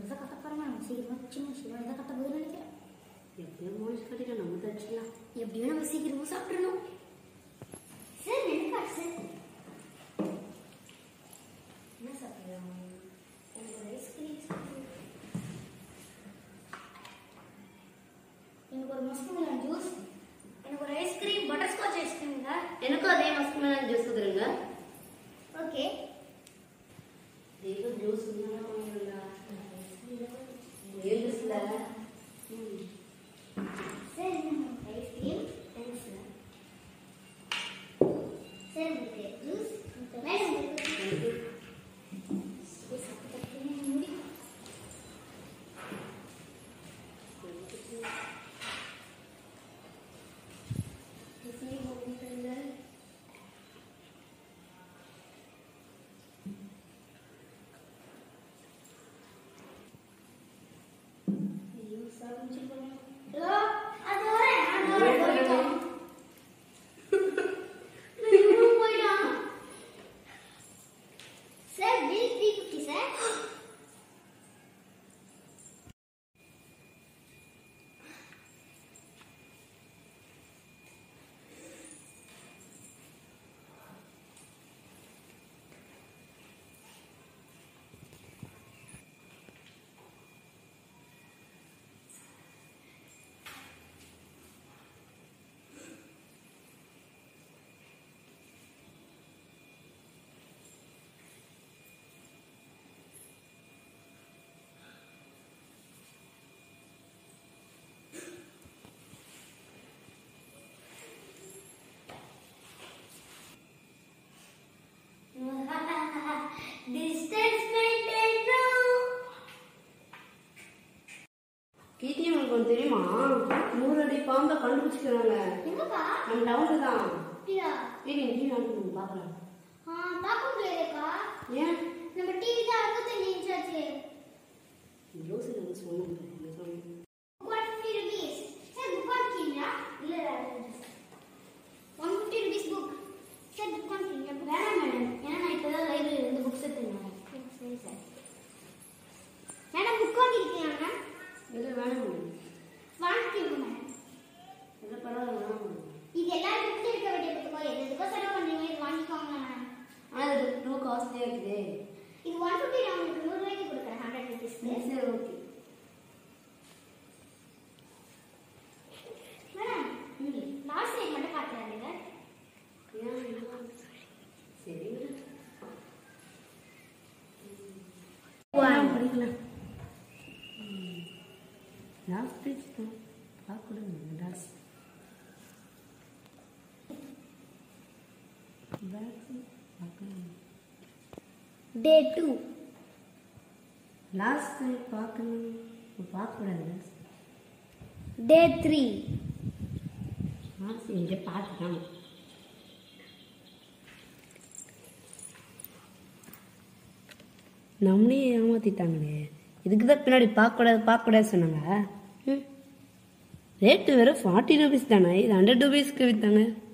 முழுசாக கட்ட போகிறோம் நம்ம சீக்கிரமாக சின்ன விஷயம் இதை கட்ட போதுன்னு நினைக்கிறேன் எப்படியும் முழுசு கட்டிட்டு நம்ம தச்சிடலாம் எப்படியும் நம்ம சீக்கிரமாக சாப்பிட்றணும் சார் எனக்கு சார் என்ன சாப்பிடலாம் எனக்கு ஒரு ஐஸ்கிரீம் சாப்பிடணும் எனக்கு ஒரு மஸ்குமெலன் ஜூஸ் எனக்கு ஒரு ஐஸ்கிரீம் பட்டர் ஸ்காட்ச் ஐஸ்கிரீம்ங்க எனக்கும் அதே மஸ்க் மேலே ஜூஸ் கொடுத்துருங்க ஓகே தேவ ஜூஸ் ஏன் ஜூஸ்ல sir ice cream thanks sir sir உங்களுக்கு ஜூஸ் மேடம் உங்களுக்கு சாப்பிட்டு முடி ஹலோ அது வரேன் அது வரேன் போயிட்டோம் போயிட்டோம் sir bill three fifty sir Distance maintained now. Keerthi உங்களுக்கு ஒன்று தெரியுமா நூறு அடி பாம்பை கண்டுபிடிச்சிக்கிறாங்க எங்கப்பா நம்ம டவுன் தான் அப்படியா டிவி டிவி அனுப்புங்க பார்க்கலாம் ஆ பார்க்க முடியாதுக்கா ஏன் நம்ம டிவி தான் அறுபத்தஞ்சு இன்ச் ஆச்சு ஜூஸ் எனக்கு சொன்னேன் சொன்னேன் one fifty rupees sir book வாங்கிக்கிறீங்களா இல்லை one fifty rupees book sir book வாங்கிக்கிறீங்களா வேணாம் மேடம் ஏன்னா நான் இப்போ தான் லைப்ரரி வந்து புக்ஸ் எடுத்துருந்தேன் சரி சார் மேடம் புக் வாங்கியிருக்கீங்களா மேம் இல்லை வேணாம் வாங்கிக்கிறோம் மேடம் இல்லை பரவாயில்ல வேணாம் இது எல்லாரும் புக்ஸ் எடுக்க வேண்டிய புத்தகம் எது எதுக்கோ செலவு பண்ணுறீங்க இது வாங்கிக்கோங்க மேம் ஆனால் இது ரொம்ப காஸ்ட்லியாக இருக்குது இது ஒன் ஃபிஃப்டி நான் உங்களுக்கு நூறு ரூபாய்க்கு கொடுக்குறேன் ஹண்ட்ரட் ருபீஸ்க்கு சரி ஓகே மேடம் லாஸ்ட் டைம் மட்டும் பார்த்துறாங்க ஏன் இல்லை? சரி விடு. One. படிக்கலாம் லாஸ்ட் பேஜ் தான் பார்க்கணும் லாஸ்ட் பார்க்கணும் டே டூ லாஸ்ட் டைம் பார்க்கணும் இப்போ பார்க்கக்கூடாது டே த்ரீ லாஸ்ட் எங்கே பார்த்துட்டாங்க நம்மளே ஏமாத்திட்டாங்களே இதுக்கு தான் பின்னாடி பார்க்கக்கூடாது பார்க்கக்கூடாது சொன்னாங்க ம் ரேட்டு வெறும் ஃபார்ட்டி ருபீஸ் தானே இது ஹண்ட்ரட் ருபீஸ்க்கு விற்றாங்க